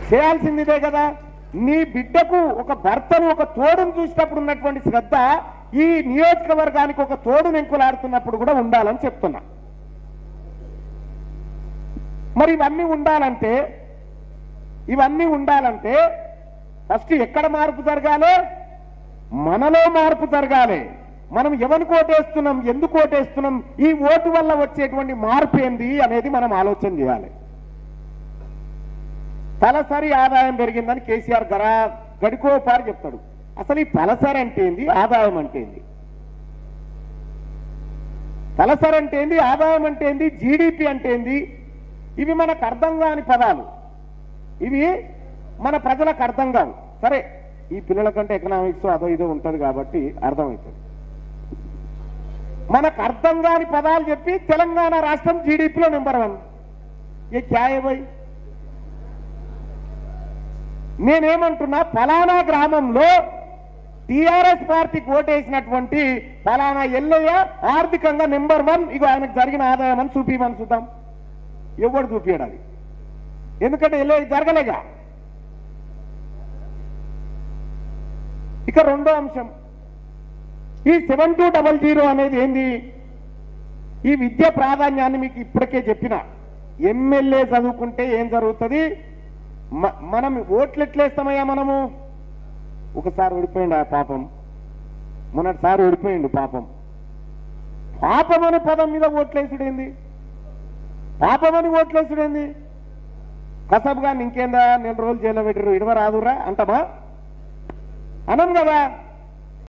చేయాల్సింది ఇదే కదా నీ బిడ్డకు ఒక భర్తను ఒక తోడును చూసినప్పుడు ఉన్నటువంటి శ్రద్ధ ఈ నియోజకవర్గానికి ఒక తోడు నెంకులాడుతున్నప్పుడు కూడా ఉండాలని చెప్తున్నా మరి ఇవన్నీ ఉండాలంటే ఇవన్నీ ఉండాలంటే ఫస్ట్ ఎక్కడ మార్పు జరగాలి మనలో మార్పు జరగాలి మనం ఎవరికి ఓటేస్తున్నాం ఎందుకు ఓటేస్తున్నాం ఈ ఓటు వల్ల వచ్చేటువంటి మార్పు ఏంది అనేది మనం ఆలోచన చేయాలి తలసరి ఆదాయం పెరిగిందని కేసీఆర్ గరా గడికోపారి చెప్తాడు అసలు ఈ తలసరి అంటే ఏంది ఆదాయం అంటే ఏంది తలసరి అంటే ఏంది ఆదాయం అంటే ఏంది జీడిపి అంటే ఏంది ఇవి మనకు అర్థం కాని పదాలు ఇవి మన ప్రజలకు అర్థం కావు సరే ఈ పిల్లలకంటే ఎకనామిక్స్ అదో ఇదో ఉంటుంది కాబట్టి అర్థమవుతుంది మనకు అర్థం కాని పదాలు చెప్పి తెలంగాణ రాష్ట్రం జీడిపిలో నెంబర్ వన్ ఏ క్యాయ్ భయ్ నేనేమంటున్నా ఫలానా గ్రామంలో టిఆర్ఎస్ పార్టీకి ఓటేసినటువంటి ఫలానా ఎల్లయ్య ఆర్థికంగా నెంబర్ వన్ ఇక ఆయనకు జరిగిన ఆదాయం అని చూపిమని చూద్దాం ఎవడు చూపించాడు అది ఎందుకంటే ఎల్లయ్య జరగలేగా ఇక రెండో అంశం ఈ సెవెన్ టూ డబల్ జీరో అనేది ఏంది ఈ విద్య ప్రాధాన్యాన్ని మీకు ఇప్పటికే చెప్పిన ఎమ్మెల్యే చదువుకుంటే ఏం జరుగుతుంది మ- మనం ఓట్లు ఎట్లేస్తామయ్యా మనము ఒకసారి ఓడిపోయిండు ఆ పాపం మొన్నటిసారి ఓడిపోయిండు పాపం పాపం అనే పదం మీద ఓట్లేసుడేంది పాపం అని ఓట్లేసుడేంది కసబుగా ఇంకేందా నెల రోజులు జైల్లో పెట్టరు ఇడవ రాదురా అంటమా అనం కదా